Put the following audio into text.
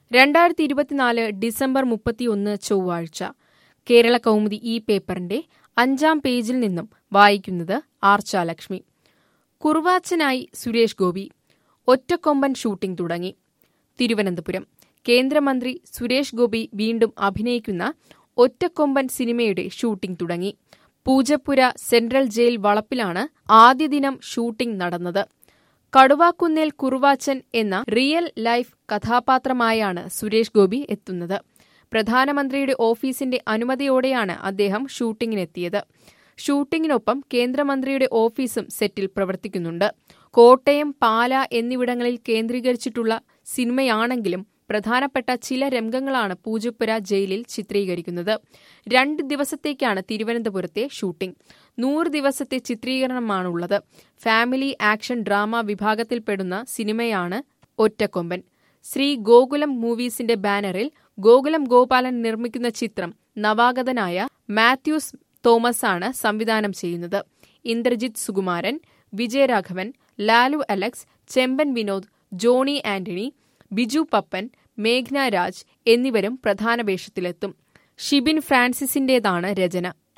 രണ്ടായിരത്തി ഇരുപത്തിനാല് ഡിസംബർ മുപ്പത്തിയൊന്ന് ചൊവ്വാഴ്ച കേരള കൗമുദി ഈ പേപ്പറിന്റെ അഞ്ചാം പേജിൽ നിന്നും വായിക്കുന്നത് ആർച്ചാലക്ഷ്മി കുറുവാച്ചനായി സുരേഷ് ഗോപി ഒറ്റക്കൊമ്പൻ ഷൂട്ടിംഗ് തുടങ്ങി തിരുവനന്തപുരം കേന്ദ്രമന്ത്രി സുരേഷ് ഗോപി വീണ്ടും അഭിനയിക്കുന്ന ഒറ്റക്കൊമ്പൻ സിനിമയുടെ ഷൂട്ടിംഗ് തുടങ്ങി പൂജപ്പുര സെൻട്രൽ ജയിൽ വളപ്പിലാണ് ആദ്യ ദിനം ഷൂട്ടിംഗ് നടന്നത് കടുവാക്കുന്നേൽ കുറുവാച്ചൻ എന്ന റിയൽ ലൈഫ് കഥാപാത്രമായാണ് സുരേഷ് ഗോപി എത്തുന്നത് പ്രധാനമന്ത്രിയുടെ ഓഫീസിന്റെ അനുമതിയോടെയാണ് അദ്ദേഹം ഷൂട്ടിങ്ങിനെത്തിയത് ഷൂട്ടിങ്ങിനൊപ്പം കേന്ദ്രമന്ത്രിയുടെ ഓഫീസും സെറ്റിൽ പ്രവർത്തിക്കുന്നുണ്ട് കോട്ടയം പാല എന്നിവിടങ്ങളിൽ കേന്ദ്രീകരിച്ചിട്ടുള്ള സിനിമയാണെങ്കിലും പ്രധാനപ്പെട്ട ചില രംഗങ്ങളാണ് പൂജപ്പുര ജയിലിൽ ചിത്രീകരിക്കുന്നത് രണ്ട് ദിവസത്തേക്കാണ് തിരുവനന്തപുരത്തെ ഷൂട്ടിംഗ് നൂറ് ദിവസത്തെ ചിത്രീകരണമാണുള്ളത് ഫാമിലി ആക്ഷൻ ഡ്രാമ വിഭാഗത്തിൽപ്പെടുന്ന സിനിമയാണ് ഒറ്റക്കൊമ്പൻ ശ്രീ ഗോകുലം മൂവീസിന്റെ ബാനറിൽ ഗോകുലം ഗോപാലൻ നിർമ്മിക്കുന്ന ചിത്രം നവാഗതനായ മാത്യൂസ് തോമസ് ആണ് സംവിധാനം ചെയ്യുന്നത് ഇന്ദ്രജിത് സുകുമാരൻ വിജയരാഘവൻ ലാലു അലക്സ് ചെമ്പൻ വിനോദ് ജോണി ആന്റണി ബിജു പപ്പൻ മേഘ്ന രാജ് എന്നിവരും പ്രധാന വേഷത്തിലെത്തും ഷിബിൻ ഫ്രാൻസിസിന്റേതാണ് രചന